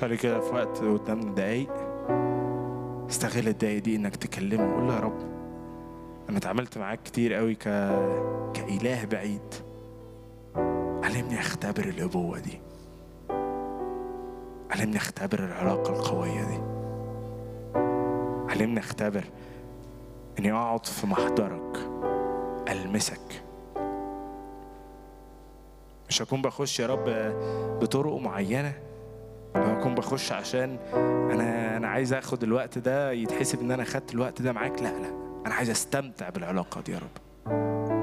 صلي كده في وقت قدامنا دقايق استغل الدقايق دي انك تكلمه قول له يا رب انا اتعاملت معاك كتير قوي ك... كإله بعيد علمني اختبر الابوة دي علمني اختبر العلاقة القوية دي علمني اختبر اني اقعد في محضرك المسك مش هكون بخش يا رب بطرق معينه لو هكون بخش عشان انا انا عايز اخد الوقت ده يتحسب ان انا خدت الوقت ده معاك لا لا انا عايز استمتع بالعلاقه دي يا رب